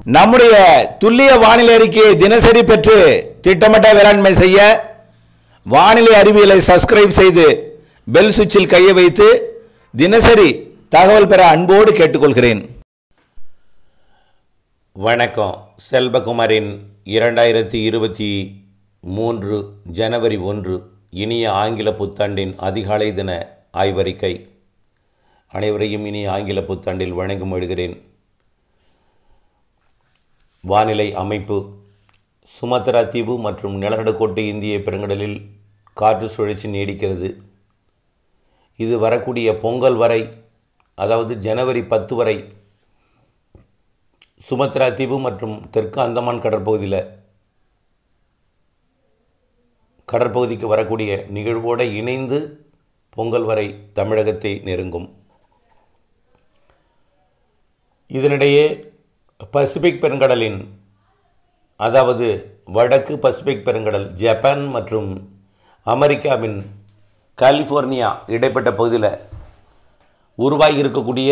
நம்முடைய துல்லிய வானிலை அறிக்கையை தினசரி பெற்று திட்டமிட்ட வேளாண்மை செய்ய வானிலை அறிவியலை சப்ஸ்கிரைப் செய்து பெல் சுவிட்சில் கையை வைத்து தினசரி தகவல் பெற அன்போடு கேட்டுக்கொள்கிறேன் வணக்கம் செல்வகுமாரின் இரண்டாயிரத்தி இருபத்தி மூன்று ஜனவரி ஒன்று இனிய ஆங்கில புத்தாண்டின் அதிகாலை தின ஆய்வறிக்கை அனைவரையும் இனிய ஆங்கில புத்தாண்டில் வணங்கி மொழிகிறேன் வானிலை அமைப்பு சுமத்ரா தீவு மற்றும் நிலநடுக்கோட்டு இந்திய பெருங்கடலில் காற்று சுழற்சி நீடிக்கிறது இது வரக்கூடிய பொங்கல் வரை அதாவது ஜனவரி பத்து வரை சுமத்ரா தீவு மற்றும் தெற்கு அந்தமான் கடற்பகுதியில் கடற்பகுதிக்கு வரக்கூடிய நிகழ்வோடு இணைந்து பொங்கல் வரை தமிழகத்தை நெருங்கும் இதனிடையே பசிபிக் பெருங்கடலின் அதாவது வடக்கு பசிபிக் பெருங்கடல் ஜப்பான் மற்றும் அமெரிக்காவின் கலிஃபோர்னியா இடைப்பட்ட பகுதியில் உருவாகி இருக்கக்கூடிய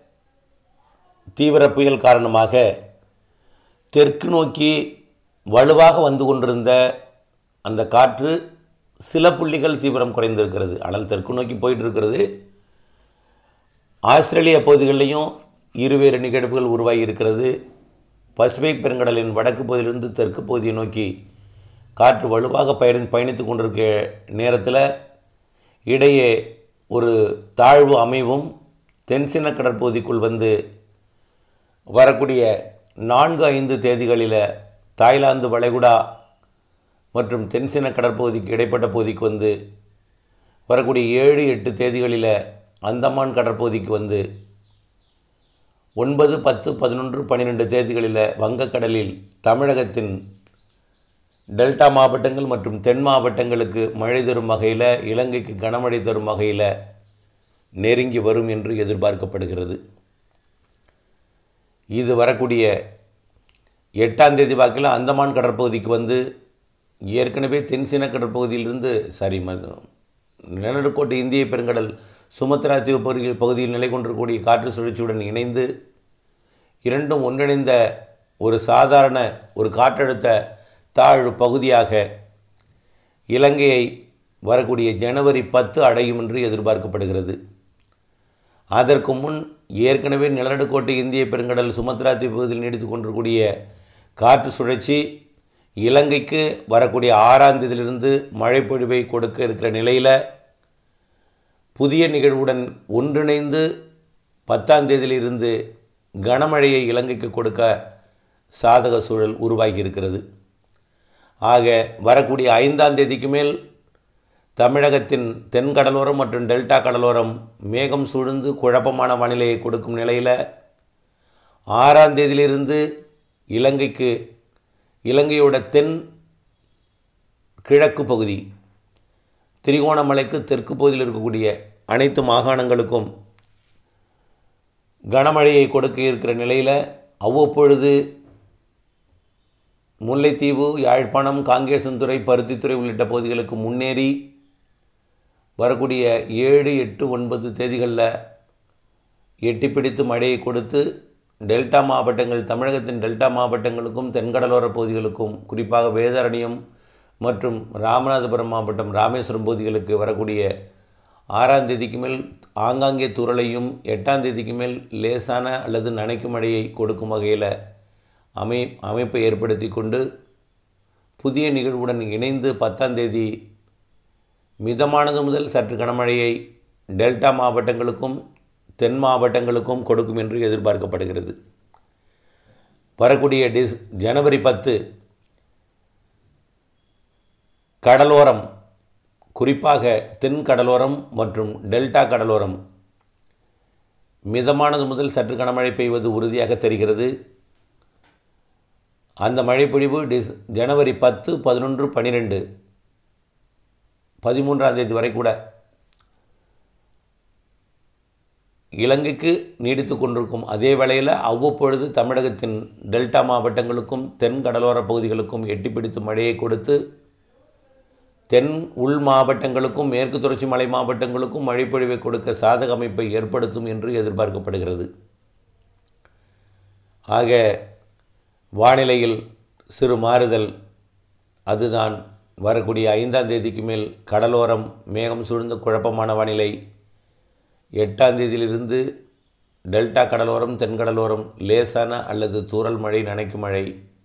தீவிர புயல் காரணமாக தெற்கு நோக்கி வலுவாக வந்து கொண்டிருந்த அந்த காற்று சில புள்ளிகள் தீவிரம் குறைந்திருக்கிறது ஆனால் தெற்கு நோக்கி போயிட்டு இருக்கிறது ஆஸ்திரேலிய பகுதிகளிலையும் இருவேறு நிகழ்வுகள் உருவாகி இருக்கிறது பசிபிக் பெருங்கடலின் வடக்கு பகுதியிலிருந்து தெற்கு பகுதியை நோக்கி காற்று வலுவாக பயணி பயணித்து கொண்டிருக்க நேரத்தில் இடையே ஒரு தாழ்வு அமைவும் தென்சின கடற்பகுதிக்குள் வந்து வரக்கூடிய நான்கு ஐந்து தேதிகளில் தாய்லாந்து வளைகுடா மற்றும் தென்சின கடற்பகுதிக்கு இடைப்பட்ட பகுதிக்கு வந்து வரக்கூடிய ஏழு எட்டு தேதிகளில் அந்தமான் கடற்பகுதிக்கு வந்து ஒன்பது பத்து பதினொன்று பன்னிரெண்டு தேதிகளில் வங்கக்கடலில் தமிழகத்தின் டெல்டா மாவட்டங்கள் மற்றும் தென் மாவட்டங்களுக்கு மழை தரும் வகையில் இலங்கைக்கு கனமழை தரும் வகையில் நெருங்கி வரும் என்று எதிர்பார்க்கப்படுகிறது இது வரக்கூடிய எட்டாம் தேதி வாக்கில் அந்தமான் கடற்பகுதிக்கு வந்து ஏற்கனவே தென்சீன கடற்பகுதியிலிருந்து சாரி நிலநடுக்கோட்டு இந்திய பெருங்கடல் சுமத்ரா தீவு பகுதி பகுதியில் நிலை கொண்டிருக்கக்கூடிய காற்று சுழற்சியுடன் இணைந்து இரண்டும் ஒன்றிணைந்த ஒரு சாதாரண ஒரு காற்றழுத்த தாழ்வு பகுதியாக இலங்கையை வரக்கூடிய ஜனவரி பத்து அடையும் என்று எதிர்பார்க்கப்படுகிறது அதற்கு முன் ஏற்கனவே நிலநடுக்கோட்டு இந்திய பெருங்கடல் சுமத்ரா தீவு பகுதியில் நீடித்து கொண்டிருக்கூடிய காற்று சுழற்சி இலங்கைக்கு வரக்கூடிய ஆறாம் தேதியிலிருந்து மழை பொழிவை கொடுக்க இருக்கிற நிலையில் புதிய நிகழ்வுடன் ஒன்றிணைந்து பத்தாம் தேதியிலிருந்து கனமழையை இலங்கைக்கு கொடுக்க சாதக சூழல் உருவாகி இருக்கிறது ஆக வரக்கூடிய ஐந்தாம் தேதிக்கு மேல் தமிழகத்தின் தென் கடலோரம் மற்றும் டெல்டா கடலோரம் மேகம் சூழ்ந்து குழப்பமான வானிலையை கொடுக்கும் நிலையில் ஆறாம் தேதியிலிருந்து இலங்கைக்கு இலங்கையோட தென் கிழக்கு பகுதி திரிகோணமலைக்கு தெற்கு பகுதியில் இருக்கக்கூடிய அனைத்து மாகாணங்களுக்கும் கனமழையை கொடுக்க இருக்கிற நிலையில் அவ்வப்பொழுது முல்லைத்தீவு யாழ்ப்பாணம் காங்கேசன்துறை பருத்தித்துறை உள்ளிட்ட பகுதிகளுக்கு முன்னேறி வரக்கூடிய ஏழு எட்டு ஒன்பது தேதிகளில் எட்டி பிடித்து மழையை கொடுத்து டெல்டா மாவட்டங்கள் தமிழகத்தின் டெல்டா மாவட்டங்களுக்கும் தென்கடலோர பகுதிகளுக்கும் குறிப்பாக வேதாரண்யம் மற்றும் ராமநாதபுரம் மாவட்டம் ராமேஸ்வரம் பகுதிகளுக்கு வரக்கூடிய ஆறாம் தேதிக்கு மேல் ஆங்காங்கே துரளையும் எட்டாம் தேதிக்கு மேல் லேசான அல்லது நனைக்கும் மழையை கொடுக்கும் வகையில் அமை அமைப்பை ஏற்படுத்தி கொண்டு புதிய நிகழ்வுடன் இணைந்து பத்தாம் தேதி மிதமானது முதல் சற்று கனமழையை டெல்டா மாவட்டங்களுக்கும் தென் மாவட்டங்களுக்கும் கொடுக்கும் என்று எதிர்பார்க்கப்படுகிறது வரக்கூடிய டிஸ் ஜனவரி பத்து கடலோரம் குறிப்பாக தென் கடலோரம் மற்றும் டெல்டா கடலோரம் மிதமானது முதல் சற்று கனமழை பெய்வது உறுதியாக தெரிகிறது அந்த மழைப்பொழிவு டிஸ் ஜனவரி பத்து பதினொன்று பன்னிரெண்டு பதிமூன்றாம் தேதி வரை கூட இலங்கைக்கு நீடித்து கொண்டிருக்கும் அதே வேளையில் அவ்வப்பொழுது தமிழகத்தின் டெல்டா மாவட்டங்களுக்கும் தென் கடலோர பகுதிகளுக்கும் எட்டி பிடித்து மழையை கொடுத்து தென் உள் மாவட்டங்களுக்கும் மேற்கு தொடர்ச்சி மலை மாவட்டங்களுக்கும் மழைப்பொழிவை கொடுக்க சாதக அமைப்பை ஏற்படுத்தும் என்று எதிர்பார்க்கப்படுகிறது ஆக வானிலையில் சிறு மாறுதல் அதுதான் வரக்கூடிய ஐந்தாம் தேதிக்கு மேல் கடலோரம் மேகம் சூழ்ந்த குழப்பமான வானிலை எட்டாம் தேதியிலிருந்து டெல்டா கடலோரம் தென்கடலோரம் லேசான அல்லது தூறல் மழை நனைக்கும் மழை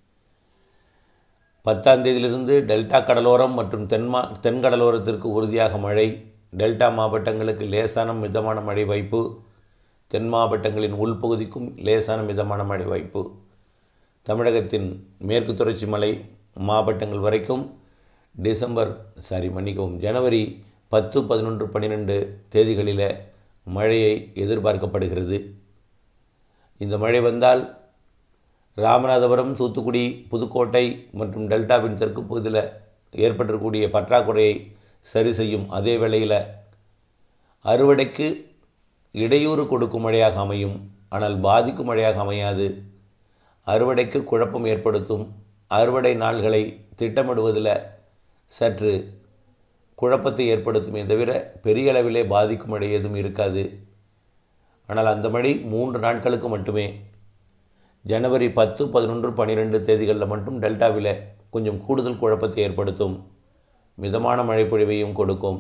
பத்தாம் தேதியிலிருந்து டெல்டா கடலோரம் மற்றும் தென்மா தென்கடலோரத்திற்கு உறுதியாக மழை டெல்டா மாவட்டங்களுக்கு லேசான மிதமான மழை வாய்ப்பு தென் மாவட்டங்களின் உள்பகுதிக்கும் லேசான மிதமான மழை வாய்ப்பு தமிழகத்தின் மேற்கு தொடர்ச்சி மலை மாவட்டங்கள் வரைக்கும் டிசம்பர் சாரி மன்னிக்கவும் ஜனவரி பத்து பதினொன்று பன்னிரெண்டு தேதிகளில் மழையை எதிர்பார்க்கப்படுகிறது இந்த மழை வந்தால் ராமநாதபுரம் தூத்துக்குடி புதுக்கோட்டை மற்றும் டெல்டாவின் தெற்கு பகுதியில் ஏற்பட்டிருக்கக்கூடிய பற்றாக்குறையை சரி செய்யும் அதே வேளையில் அறுவடைக்கு இடையூறு கொடுக்கும் மழையாக அமையும் ஆனால் பாதிக்கும் மழையாக அமையாது அறுவடைக்கு குழப்பம் ஏற்படுத்தும் அறுவடை நாள்களை திட்டமிடுவதில் சற்று குழப்பத்தை ஏற்படுத்துமே தவிர பெரிய அளவிலே பாதிக்கும் மழை எதுவும் இருக்காது ஆனால் அந்த மழை மூன்று நாட்களுக்கு மட்டுமே ஜனவரி பத்து பதினொன்று பன்னிரெண்டு தேதிகளில் மட்டும் டெல்டாவில் கொஞ்சம் கூடுதல் குழப்பத்தை ஏற்படுத்தும் மிதமான மழை பொழிவையும் கொடுக்கும்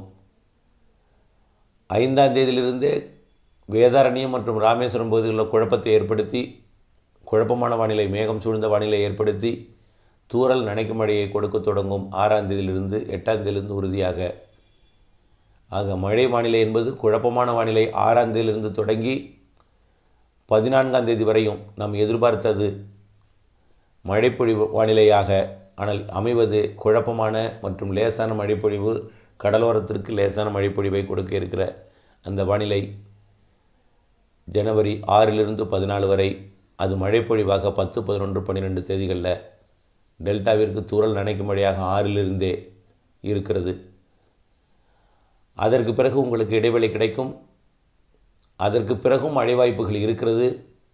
ஐந்தாம் தேதியிலிருந்தே வேதாரண்யம் மற்றும் ராமேஸ்வரம் பகுதிகளில் குழப்பத்தை ஏற்படுத்தி குழப்பமான வானிலை மேகம் சூழ்ந்த வானிலை ஏற்படுத்தி தூறல் நனைக்கும் மழையை கொடுக்க தொடங்கும் ஆறாம் தேதியிலிருந்து எட்டாம் தேதியிலிருந்து உறுதியாக ஆக மழை வானிலை என்பது குழப்பமான வானிலை ஆறாம் தேதியிலிருந்து தொடங்கி பதினான்காம் தேதி வரையும் நாம் எதிர்பார்த்தது மழைப்பொழிவு வானிலையாக ஆனால் அமைவது குழப்பமான மற்றும் லேசான மழைப்பொழிவு கடலோரத்திற்கு லேசான மழைப்பொழிவை கொடுக்க இருக்கிற அந்த வானிலை ஜனவரி ஆறிலிருந்து பதினாலு வரை அது மழைப்பொழிவாக பத்து பதினொன்று பன்னிரெண்டு தேதிகளில் டெல்டாவிற்கு தூறல் நனைக்கும் மழையாக ஆறிலிருந்தே இருக்கிறது அதற்கு பிறகு உங்களுக்கு இடைவெளி கிடைக்கும் அதற்கு பிறகும் மழை வாய்ப்புகள் இருக்கிறது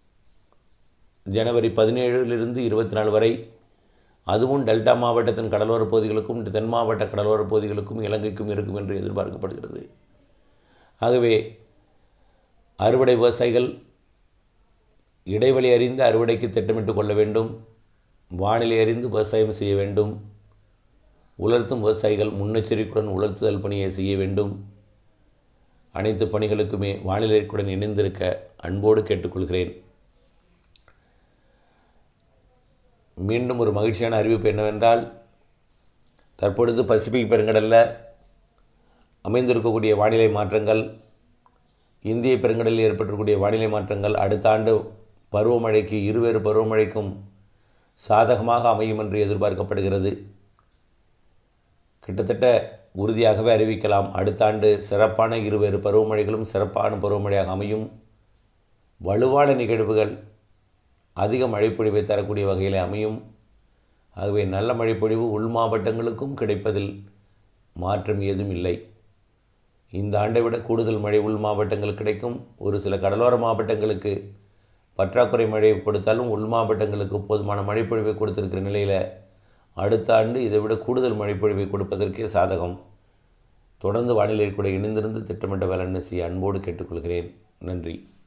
ஜனவரி பதினேழிலிருந்து இருபத்தி நாலு வரை அதுவும் டெல்டா மாவட்டத்தின் கடலோர பகுதிகளுக்கும் தென் மாவட்ட கடலோர பகுதிகளுக்கும் இலங்கைக்கும் இருக்கும் என்று எதிர்பார்க்கப்படுகிறது ஆகவே அறுவடை விவசாயிகள் இடைவெளி அறிந்து அறுவடைக்கு திட்டமிட்டு கொள்ள வேண்டும் வானிலை அறிந்து விவசாயம் செய்ய வேண்டும் உலர்த்தும் விவசாயிகள் முன்னெச்சரிக்கையுடன் உலர்த்துதல் பணியை செய்ய வேண்டும் அனைத்து பணிகளுக்குமே வானிலைக்குடன் இணைந்திருக்க அன்போடு கேட்டுக்கொள்கிறேன் மீண்டும் ஒரு மகிழ்ச்சியான அறிவிப்பு என்னவென்றால் தற்பொழுது பசிபிக் பெருங்கடலில் அமைந்திருக்கக்கூடிய வானிலை மாற்றங்கள் இந்திய பெருங்கடலில் ஏற்பட்டிருக்கக்கூடிய வானிலை மாற்றங்கள் அடுத்த ஆண்டு பருவமழைக்கு இருவேறு பருவமழைக்கும் சாதகமாக அமையும் என்று எதிர்பார்க்கப்படுகிறது கிட்டத்தட்ட உறுதியாகவே அறிவிக்கலாம் அடுத்த ஆண்டு சிறப்பான இருவேறு பருவமழைகளும் சிறப்பான பருவமழையாக அமையும் வலுவான நிகழ்வுகள் அதிக மழைப்பொழிவை தரக்கூடிய வகையில் அமையும் ஆகவே நல்ல மழைப்பொழிவு உள் மாவட்டங்களுக்கும் கிடைப்பதில் மாற்றம் ஏதும் இல்லை இந்த ஆண்டை விட கூடுதல் மழை உள் மாவட்டங்கள் கிடைக்கும் ஒரு சில கடலோர மாவட்டங்களுக்கு பற்றாக்குறை மழையை கொடுத்தாலும் உள் மாவட்டங்களுக்கு போதுமான மழைப்பொழிவை கொடுத்திருக்கிற நிலையில் அடுத்த ஆண்டு இதை விட கூடுதல் மழைப்பொழிவை கொடுப்பதற்கே சாதகம் தொடர்ந்து வானிலை கூட இணைந்திருந்து திட்டமிட்ட வேலைன்னு செய்ய அன்போடு கேட்டுக்கொள்கிறேன் நன்றி